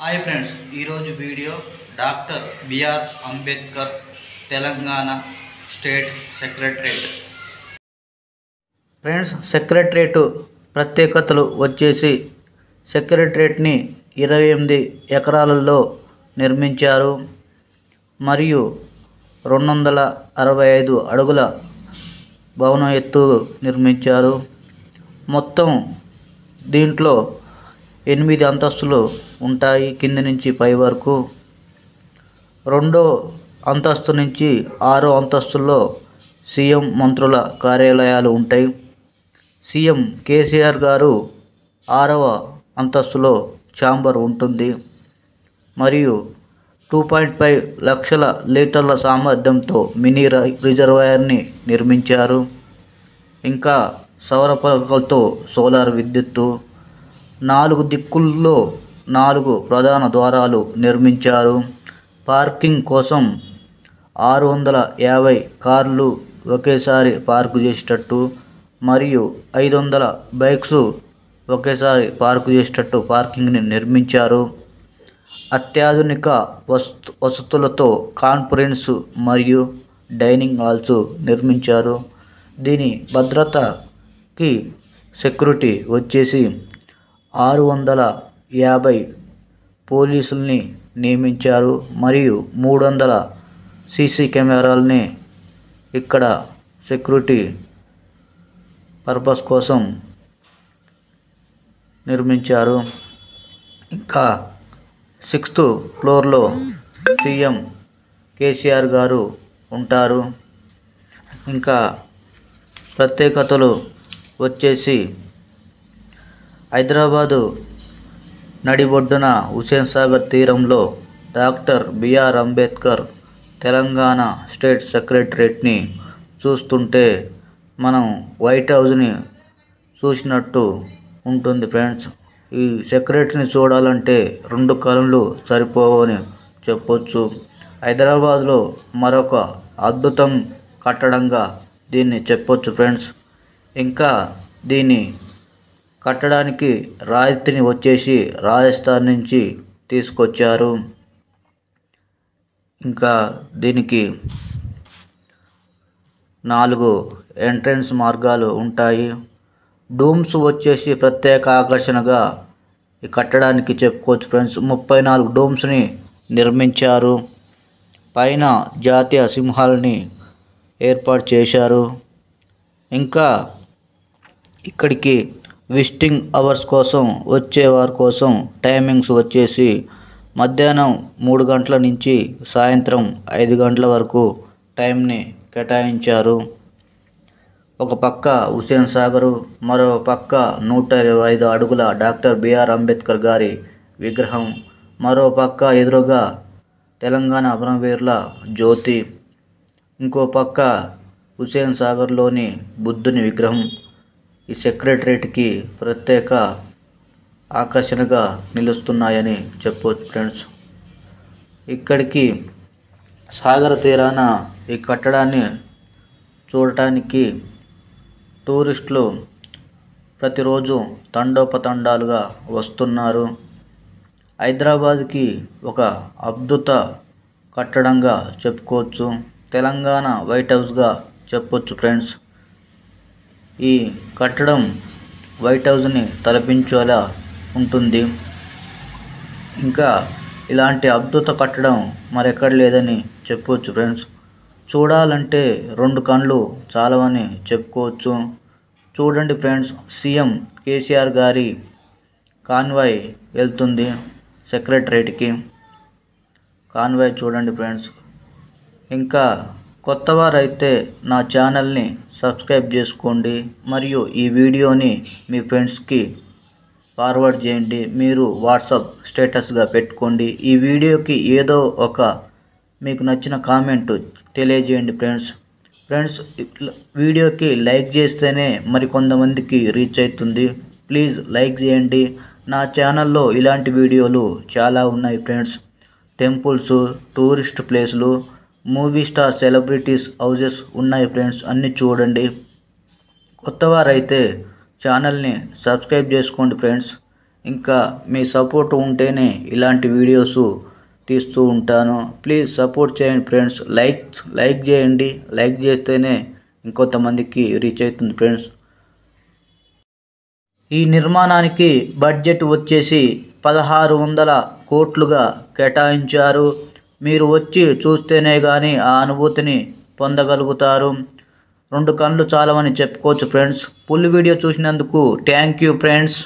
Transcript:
hi friends ఈరోజు video doctor B R Ambedkar Telangana state secretariat friends secretariat ప్రత్యేకతలు వచ్చేసి సెక్రటరేట్ని ఇరవై ఎనిమిది ఎకరాలలో నిర్మించారు మరియు రెండు వందల అరవై ఐదు అడుగుల భవనం ఎత్తు నిర్మించారు మొత్తం దీంట్లో ఎనిమిది అంతస్తులు ఉంటాయి కింది నుంచి పై వరకు రెండో అంతస్తు నుంచి ఆరో అంతస్తుల్లో సీఎం మంత్రుల కార్యాలయాలు ఉంటాయి సీఎం కేసీఆర్ గారు ఆరవ అంతస్తులో ఛాంబర్ ఉంటుంది మరియు టూ పాయింట్ ఫైవ్ లక్షల లీటర్ల సామర్థ్యంతో మినీ ర- రిజర్వాయర్ని నిర్మించారు ఇంకా సౌర పలకలతో సోలార్ విద్యుత్తు నాలుగు దిక్కుల్లో నాలుగు ప్రధాన ద్వారాలు నిర్మించారు పార్కింగ్ కోసం ఆరు వందల యాభై కార్లు ఒకేసారి పార్కు చేసేటట్టు మరియు ఐదు వందల బైక్స్ ఒకేసారి పార్కు చేసేటట్టు పార్కింగ్ని నిర్మించారు అత్యాధునిక వస్తు వసతులతో కాన్ఫరెన్స్ మరియు డైనింగ్ హాల్స్ నిర్మించారు దీని భద్రతకి సెక్యూరిటీ వచ్చేసి ఆరు వందల యాభై పోలీసుల్ని నియమించారు మరియు మూడు వందల సీసీ కెమెరాలని ఇక్కడ సెక్యూరిటీ పర్పస్ కోసం నిర్మించారు ఇంకా సిక్స్త్ ఫ్లోర్లో సీఎం కేసీఆర్ గారు ఉంటారు ఇంకా ప్రత్యేకతలు వచ్చేసి హైదరాబాదు నడిబొడ్డున హుసేన్ సాగర్ తీరంలో doctor B R Ambedkar Telangana state సెక్రటరేట్ని చూస్తుంటే మనం వైట్ హౌస్ని చూసినట్టు ఉంటుంది ఫ్రెండ్స్ ఈ సెక్రటరీని చూడాలంటే రెండు కళ్ళు సరిపోవని చెప్పొచ్చు హైదరాబాద్లో మరొక అద్భుతం కట్టడంగా దీన్ని చెప్పొచ్చు ఫ్రెండ్స్ ఇంకా దీన్ని కట్టడానికి రాయితీని వచ్చేసి రాజస్థాన్ నుంచి తీసుకొచ్చారు ఇంకా దీనికి నాలుగు ఎంట్రన్స్ మార్గాలు ఉంటాయి డూమ్స్ వచ్చేసి ప్రత్యేక ఆకర్షణగా ఈ కట్టడానికి చెప్పుకోవచ్చు ఫ్రెండ్స్ ముప్పై నాలుగు డూమ్స్ని నిర్మించారు పైన జాతీయ సింహాలని ఏర్పాటు చేశారు ఇంకా ఇక్కడికి విజిటింగ్ అవర్స్ కోసం వచ్చేవారి కోసం టైమింగ్స్ వచ్చేసి మధ్యాహ్నం మూడు గంటల నుంచి సాయంత్రం ఐదు గంటల వరకు టైంని కేటాయించారు ఒక పక్క హుసేన్ సాగరు మరో పక్క నూట ఇరవై ఐదు అడుగుల డాక్టర్ బిఆర్ అంబేద్కర్ గారి విగ్రహం మరో పక్క ఎదురుగా తెలంగాణ అమరవీరుల జ్యోతి ఇంకో పక్క హుసేన్ సాగర్లోని బుద్ధుని విగ్రహం ఈ సెక్రటరేట్కి ప్రత్యేక ఆకర్షణగా నిలుస్తున్నాయని చెప్పవచ్చు ఫ్రెండ్స్ ఇక్కడికి సాగర తీరాన ఈ కట్టడాన్ని చూడటానికి టూరిస్టులు ప్రతిరోజు తండోపతండాలుగా వస్తున్నారు హైదరాబాద్కి ఒక అద్భుత కట్టడంగా చెప్పుకోవచ్చు తెలంగాణ వైట్ హౌస్గా చెప్పొచ్చు ఫ్రెండ్స్ ఈ కట్టడం వైట్ హౌస్ని తలపించేలా ఉంటుంది ఇంకా ఇలాంటి అద్భుత కట్టడం మరెక్కడ లేదని చెప్పవచ్చు ఫ్రెండ్స్ చూడాలంటే రెండు కళ్ళు చాలవని చెప్పుకోవచ్చు చూడండి ఫ్రెండ్స్ సీఎం కేసీఆర్ గారి కాన్వాయ్ వెళ్తుంది సెక్రటరేట్కి కాన్వాయ్ చూడండి ఫ్రెండ్స్ ఇంకా కొత్తవారైతే నా ఛానల్ని సబ్స్క్రైబ్ చేసుకోండి మరియు ఈ వీడియోని మీ ఫ్రెండ్స్కి ఫార్వర్డ్ చేయండి మీరు వాట్సాప్ స్టేటస్గా పెట్టుకోండి ఈ వీడియోకి ఏదో ఒక మీకు నచ్చిన కామెంట్ తెలియజేయండి ఫ్రెండ్స్ ఫ్రెండ్స్ వీడియోకి లైక్ చేస్తేనే మరి కొంతమందికి రీచ్ అవుతుంది ప్లీజ్ లైక్ చేయండి నా ఛానల్లో ఇలాంటి వీడియోలు చాలా ఉన్నాయి ఫ్రెండ్స్ టెంపుల్స్ టూరిస్ట్ ప్లేసులు మూవీ స్టార్ సెలబ్రిటీస్ హౌజెస్ ఉన్నాయి ఫ్రెండ్స్ అన్నీ చూడండి కొత్తవారైతే ఛానల్ని సబ్స్క్రైబ్ చేసుకోండి ఫ్రెండ్స్ ఇంకా మీ సపోర్ట్ ఉంటేనే ఇలాంటి వీడియోస్ తీస్తూ ఉంటాను ప్లీజ్ సపోర్ట్ చేయండి ఫ్రెండ్స్ లైక్ లైక్ చేయండి లైక్ చేస్తేనే ఇంకొంతమందికి రీచ్ అవుతుంది ఫ్రెండ్స్ ఈ నిర్మాణానికి బడ్జెట్ వచ్చేసి పదహారు వందల కోట్లుగా కేటాయించారు మీరు వచ్చి చూస్తేనే కానీ ఆ అనుభూతిని పొందగలుగుతారు రెండు కళ్ళు చాలవని చెప్పుకోవచ్చు ఫ్రెండ్స్ ఫుల్ వీడియో చూసినందుకు థ్యాంక్ యూ ఫ్రెండ్స్